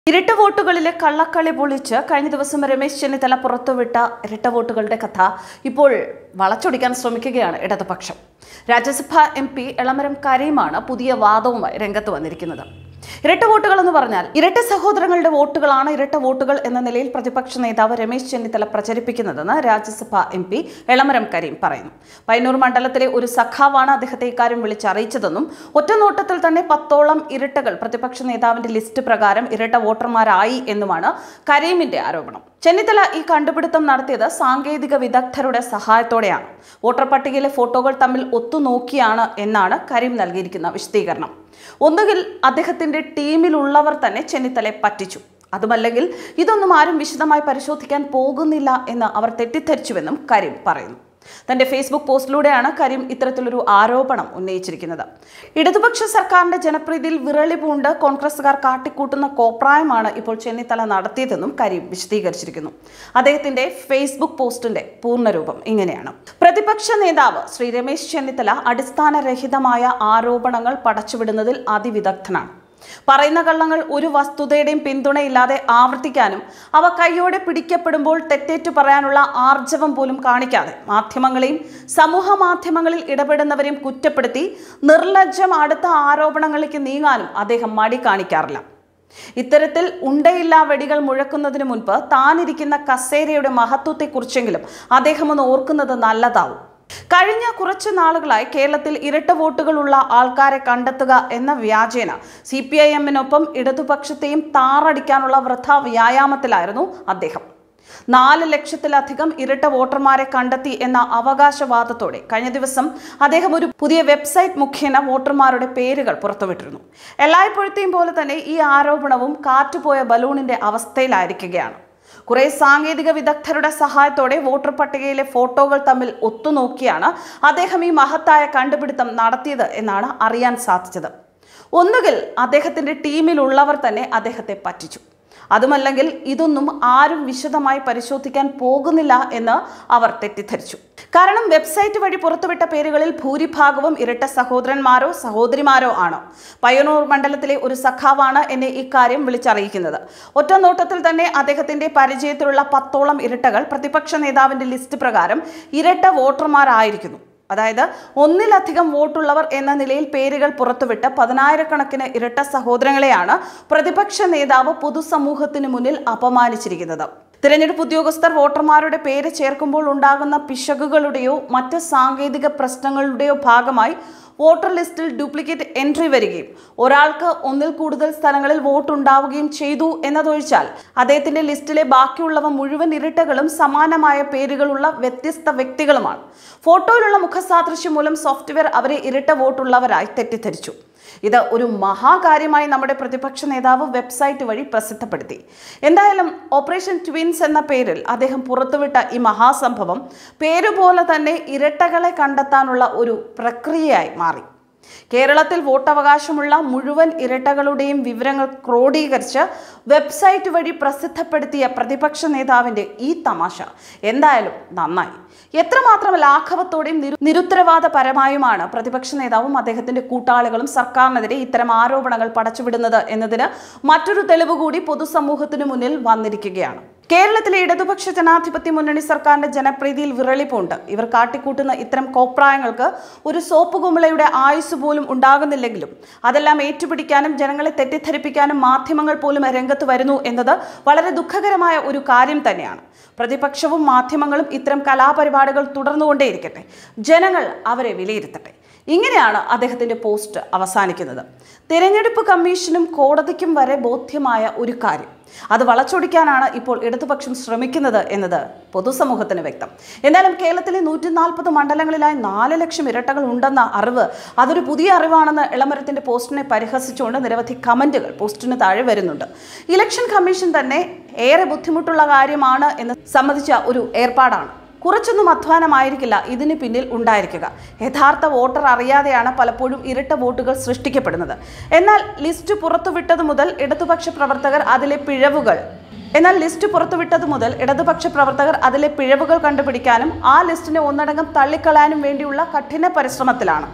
ഇരട്ട വോട്ടുകളിലെ കള്ളക്കളി പൊളിച്ച് കഴിഞ്ഞ ദിവസം രമേശ് ചെന്നിത്തല പുറത്തുവിട്ട ഇരട്ട വോട്ടുകളുടെ കഥ ഇപ്പോൾ വളച്ചൊടിക്കാൻ ശ്രമിക്കുകയാണ് ഇടതുപക്ഷം രാജ്യസഭാ എം പി എളമരം കരീമാണ് പുതിയ വാദവുമായി രംഗത്ത് വന്നിരിക്കുന്നത് ഇരട്ട വോട്ടുകൾ എന്ന് പറഞ്ഞാൽ ഇരട്ട സഹോദരങ്ങളുടെ വോട്ടുകളാണ് ഇരട്ട വോട്ടുകൾ എന്ന നിലയിൽ പ്രതിപക്ഷ നേതാവ് രമേശ് ചെന്നിത്തല പ്രചരിപ്പിക്കുന്നതെന്ന് രാജ്യസഭാ എം പി എളമരം കരീം പറയുന്നു പയ്യന്നൂർ മണ്ഡലത്തിലെ ഒരു സഖാവാണ് അദ്ദേഹത്തെ ഇക്കാര്യം വിളിച്ചറിയിച്ചതെന്നും ഒറ്റനോട്ടത്തിൽ തന്നെ പത്തോളം ഇരട്ടകൾ പ്രതിപക്ഷ നേതാവിന്റെ ലിസ്റ്റ് പ്രകാരം ഇരട്ട വോട്ടർമാരായി എന്നുമാണ് കരീമിന്റെ ആരോപണം ചെന്നിത്തല ഈ കണ്ടുപിടുത്തം നടത്തിയത് സാങ്കേതിക വിദഗ്ധരുടെ സഹായത്തോടെയാണ് വോട്ടർ പട്ടികയിലെ ഫോട്ടോകൾ തമ്മിൽ ഒത്തുനോക്കിയാണ് എന്നാണ് കരീം നൽകിയിരിക്കുന്ന വിശദീകരണം ഒന്നുകിൽ അദ്ദേഹത്തിന്റെ ടീമിലുള്ളവർ തന്നെ ചെന്നിത്തലയെ പറ്റിച്ചു അതുമല്ലെങ്കിൽ ഇതൊന്നും ആരും വിശദമായി പരിശോധിക്കാൻ പോകുന്നില്ല എന്ന് അവർ തെറ്റിദ്ധരിച്ചുവെന്നും കരീം പറയുന്നു തന്റെ ഫേസ്ബുക്ക് പോസ്റ്റിലൂടെയാണ് കരീം ഇത്തരത്തിലൊരു ആരോപണം ഉന്നയിച്ചിരിക്കുന്നത് ഇടതുപക്ഷ സർക്കാരിന്റെ ജനപ്രീതിയിൽ വിറളി പൂണ്ട് കോൺഗ്രസുകാർ കാട്ടിക്കൂട്ടുന്ന കോപ്രായമാണ് ഇപ്പോൾ ചെന്നിത്തല നടത്തിയതെന്നും കരീം വിശദീകരിച്ചിരിക്കുന്നു അദ്ദേഹത്തിന്റെ ഫേസ്ബുക്ക് പോസ്റ്റിന്റെ പൂർണ്ണരൂപം ഇങ്ങനെയാണ് പ്രതിപക്ഷ നേതാവ് ശ്രീ രമേശ് ചെന്നിത്തല അടിസ്ഥാനരഹിതമായ ആരോപണങ്ങൾ പടച്ചുവിടുന്നതിൽ അതിവിദഗ്ധനാണ് പറയുന്ന കള്ളങ്ങൾ ഒരു വസ്തുതയുടെയും പിന്തുണയില്ലാതെ ആവർത്തിക്കാനും അവ കൈയോടെ പിടിക്കപ്പെടുമ്പോൾ തെറ്റേറ്റു പറയാനുള്ള ആർജവം പോലും കാണിക്കാതെ മാധ്യമങ്ങളെയും സമൂഹ മാധ്യമങ്ങളിൽ ഇടപെടുന്നവരെയും കുറ്റപ്പെടുത്തി നിർലജ്ജം അടുത്ത ആരോപണങ്ങളിലേക്ക് നീങ്ങാനും അദ്ദേഹം മടി കാണിക്കാറില്ല ഇത്തരത്തിൽ ഉണ്ടയില്ലാ വെടികൾ മുഴക്കുന്നതിന് മുൻപ് താനിരിക്കുന്ന കസേരയുടെ മഹത്വത്തെക്കുറിച്ചെങ്കിലും അദ്ദേഹം ഒന്ന് ഓർക്കുന്നത് നല്ലതാവും കഴിഞ്ഞ കുറച്ച് നാളുകളായി കേരളത്തിൽ ഇരട്ട വോട്ടുകളുള്ള ആൾക്കാരെ കണ്ടെത്തുക എന്ന വ്യാജേന സി പി ഐ എമ്മിനൊപ്പം ഇടതുപക്ഷത്തെയും താറടിക്കാനുള്ള വൃഥ വ്യായാമത്തിലായിരുന്നു അദ്ദേഹം നാല് ലക്ഷത്തിലധികം ഇരട്ട വോട്ടർമാരെ കണ്ടെത്തി എന്ന അവകാശവാദത്തോടെ കഴിഞ്ഞ ദിവസം അദ്ദേഹം ഒരു പുതിയ വെബ്സൈറ്റ് മുഖേന വോട്ടർമാരുടെ പേരുകൾ പുറത്തുവിട്ടിരുന്നു എല്ലായ്പ്പോഴത്തെയും പോലെ തന്നെ ഈ ആരോപണവും കാറ്റുപോയ ബലൂണിന്റെ അവസ്ഥയിലായിരിക്കുകയാണ് കുറെ സാങ്കേതിക വിദഗ്ധരുടെ സഹായത്തോടെ വോട്ടർ പട്ടികയിലെ ഫോട്ടോകൾ തമ്മിൽ ഒത്തുനോക്കിയാണ് അദ്ദേഹം ഈ മഹത്തായ കണ്ടുപിടുത്തം നടത്തിയത് എന്നാണ് അറിയാൻ സാധിച്ചത് ഒന്നുകിൽ അദ്ദേഹത്തിന്റെ ടീമിലുള്ളവർ തന്നെ അദ്ദേഹത്തെ പറ്റിച്ചു അതുമല്ലെങ്കിൽ ഇതൊന്നും ആരും വിശദമായി പരിശോധിക്കാൻ പോകുന്നില്ല എന്ന് അവർ തെറ്റിദ്ധരിച്ചു കാരണം വെബ്സൈറ്റ് വഴി പുറത്തുവിട്ട പേരുകളിൽ ഭൂരിഭാഗവും ഇരട്ട സഹോദരന്മാരോ സഹോദരിമാരോ ആണ് പയ്യന്നൂർ മണ്ഡലത്തിലെ ഒരു സഖാവാണ് എന്നെ ഇക്കാര്യം വിളിച്ചറിയിക്കുന്നത് ഒറ്റ നോട്ടത്തിൽ തന്നെ അദ്ദേഹത്തിന്റെ പരിചയത്തിലുള്ള പത്തോളം ഇരട്ടകൾ പ്രതിപക്ഷ നേതാവിന്റെ ലിസ്റ്റ് പ്രകാരം ഇരട്ട വോട്ടർമാരായിരിക്കുന്നു അതായത് ഒന്നിലധികം വോട്ടുള്ളവർ എന്ന നിലയിൽ പേരുകൾ പുറത്തുവിട്ട് പതിനായിരക്കണക്കിന് ഇരട്ട സഹോദരങ്ങളെയാണ് പ്രതിപക്ഷ നേതാവ് പൊതുസമൂഹത്തിന് മുന്നിൽ അപമാനിച്ചിരിക്കുന്നത് തിരഞ്ഞെടുപ്പ് ഉദ്യോഗസ്ഥർ വോട്ടർമാരുടെ പേര് ചേർക്കുമ്പോൾ ഉണ്ടാകുന്ന പിശകുകളുടെയോ മറ്റ് സാങ്കേതിക പ്രശ്നങ്ങളുടെയോ ഭാഗമായി വോട്ടർ ലിസ്റ്റിൽ ഡ്യൂപ്ലിക്കേറ്റ് എൻട്രി വരികയും ഒരാൾക്ക് ഒന്നിൽ കൂടുതൽ സ്ഥലങ്ങളിൽ വോട്ട് ഉണ്ടാവുകയും ചെയ്തു എന്നതൊഴിച്ചാൽ അദ്ദേഹത്തിന്റെ ലിസ്റ്റിലെ ബാക്കിയുള്ളവ മുഴുവൻ ഇരട്ടകളും സമാനമായ പേരുകളുള്ള വ്യത്യസ്ത വ്യക്തികളുമാണ് ഫോട്ടോയിലുള്ള മുഖസാദൃശ്യം മൂലം സോഫ്റ്റ്വെയർ അവരെ ഇരട്ട വോട്ടുള്ളവരായി തെറ്റിദ്ധരിച്ചു ഇത് ഒരു മഹാകാര്യമായി നമ്മുടെ പ്രതിപക്ഷ നേതാവ് വെബ്സൈറ്റ് വഴി പ്രസിദ്ധപ്പെടുത്തി എന്തായാലും ഓപ്പറേഷൻ ട്വിൻസ് എന്ന പേരിൽ അദ്ദേഹം പുറത്തുവിട്ട ഈ മഹാസംഭവം പേരുപോലെ തന്നെ ഇരട്ടകളെ കണ്ടെത്താനുള്ള ഒരു പ്രക്രിയയായി മാറി കേരളത്തിൽ വോട്ടവകാശമുള്ള മുഴുവൻ ഇരട്ടകളുടെയും വിവരങ്ങൾ ക്രോഡീകരിച്ച് വെബ്സൈറ്റ് വഴി പ്രസിദ്ധപ്പെടുത്തിയ പ്രതിപക്ഷ നേതാവിൻ്റെ ഈ തമാശ എന്തായാലും നന്നായി എത്രമാത്രം ലാഘവത്തോടെയും നിരു നിരുത്തരവാദപരമായുമാണ് പ്രതിപക്ഷ നേതാവും അദ്ദേഹത്തിന്റെ കൂട്ടാളികളും സർക്കാരിനെതിരെ ഇത്തരം ആരോപണങ്ങൾ പടച്ചുവിടുന്നത് എന്നതിന് മറ്റൊരു തെളിവ് കൂടി പൊതുസമൂഹത്തിനു മുന്നിൽ വന്നിരിക്കുകയാണ് കേരളത്തിലെ ഇടതുപക്ഷ ജനാധിപത്യ മുന്നണി സർക്കാരിന്റെ ജനപ്രീതിയിൽ വിറളിപ്പുണ്ട് ഇവർ കാട്ടിക്കൂട്ടുന്ന ഇത്തരം കോപ്രായങ്ങൾക്ക് ഒരു സോപ്പ് കുമിളയുടെ ആയുസ് പോലും ഉണ്ടാകുന്നില്ലെങ്കിലും അതെല്ലാം ഏറ്റുപിടിക്കാനും ജനങ്ങളെ തെറ്റിദ്ധരിപ്പിക്കാനും മാധ്യമങ്ങൾ പോലും രംഗത്ത് വരുന്നു എന്നത് വളരെ ദുഃഖകരമായ ഒരു കാര്യം തന്നെയാണ് പ്രതിപക്ഷവും മാധ്യമങ്ങളും ഇത്തരം കലാപരിപാടികൾ തുടർന്നുകൊണ്ടേയിരിക്കട്ടെ ജനങ്ങൾ അവരെ വിലയിരുത്തട്ടെ ഇങ്ങനെയാണ് അദ്ദേഹത്തിന്റെ പോസ്റ്റ് അവസാനിക്കുന്നത് തിരഞ്ഞെടുപ്പ് കമ്മീഷനും കോടതിക്കും വരെ ബോധ്യമായ ഒരു കാര്യം അത് വളച്ചൊടിക്കാനാണ് ഇപ്പോൾ ഇടതുപക്ഷം ശ്രമിക്കുന്നത് എന്നത് പൊതുസമൂഹത്തിന് വ്യക്തം എന്നാലും കേരളത്തിലെ നൂറ്റി നാൽപ്പത് മണ്ഡലങ്ങളിലായി നാല് ലക്ഷം ഇരട്ടകൾ ഉണ്ടെന്ന അറിവ് അതൊരു പുതിയ അറിവാണെന്ന് ഇളമരത്തിന്റെ പോസ്റ്റിനെ പരിഹസിച്ചുകൊണ്ട് നിരവധി കമന്റുകൾ പോസ്റ്റിന് താഴെ വരുന്നുണ്ട് ഇലക്ഷൻ കമ്മീഷൻ തന്നെ ഏറെ ബുദ്ധിമുട്ടുള്ള കാര്യമാണ് എന്ന് സമ്മതിച്ച ഒരു ഏർപ്പാടാണ് കുറച്ചൊന്നും അധ്വാനമായിരിക്കില്ല ഇതിന് പിന്നിൽ ഉണ്ടായിരിക്കുക യഥാർത്ഥ വോട്ടർ അറിയാതെയാണ് പലപ്പോഴും ഇരട്ട വോട്ടുകൾ സൃഷ്ടിക്കപ്പെടുന്നത് എന്നാൽ ലിസ്റ്റ് പുറത്തുവിട്ടത് മുതൽ ഇടതുപക്ഷ പ്രവർത്തകർ അതിലെ പിഴവുകൾ എന്നാൽ ലിസ്റ്റ് പുറത്തുവിട്ടത് മുതൽ ഇടതുപക്ഷ പ്രവർത്തകർ അതിലെ പിഴവുകൾ കണ്ടുപിടിക്കാനും ആ ലിസ്റ്റിനെ ഒന്നടങ്കം തള്ളിക്കളയാനും വേണ്ടിയുള്ള കഠിന പരിശ്രമത്തിലാണ്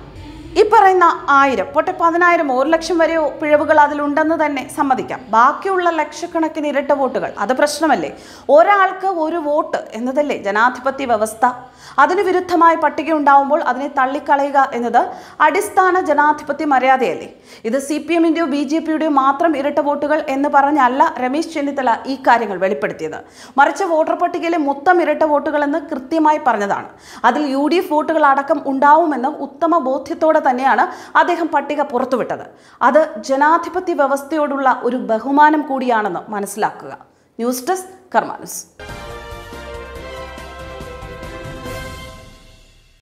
ഈ പറയുന്ന ആയിരം പോട്ടെ പതിനായിരം ഒരു ലക്ഷം വരെയോ പിഴവുകൾ അതിലുണ്ടെന്ന് തന്നെ സമ്മതിക്കാം ബാക്കിയുള്ള ലക്ഷക്കണക്കിന് ഇരട്ട വോട്ടുകൾ അത് പ്രശ്നമല്ലേ ഒരാൾക്ക് ഒരു വോട്ട് എന്നതല്ലേ ജനാധിപത്യ വ്യവസ്ഥ അതിന് വിരുദ്ധമായ പട്ടിക ഉണ്ടാവുമ്പോൾ അതിനെ തള്ളിക്കളയുക എന്നത് അടിസ്ഥാന ജനാധിപത്യ മര്യാദയല്ലേ ഇത് സി പി എമ്മിൻ്റെയോ ബി ജെ പിയുടെയോ മാത്രം ഇരട്ട വോട്ടുകൾ എന്ന് പറഞ്ഞല്ല രമേശ് ചെന്നിത്തല ഈ കാര്യങ്ങൾ വെളിപ്പെടുത്തിയത് മറിച്ച് വോട്ടർ പട്ടികയിലെ മൊത്തം ഇരട്ട വോട്ടുകൾ എന്ന് കൃത്യമായി പറഞ്ഞതാണ് അതിൽ യു ഡി എഫ് വോട്ടുകൾ അടക്കം ഉണ്ടാവുമെന്ന് ഉത്തമ ബോധ്യത്തോടെ തന്നെയാണ് അദ്ദേഹം പട്ടിക പുറത്തുവിട്ടത് അത് ജനാധിപത്യ വ്യവസ്ഥയോടുള്ള ഒരു ബഹുമാനം കൂടിയാണെന്ന് മനസ്സിലാക്കുക ന്യൂസ് ഡെസ്ക് കർമാനുസ്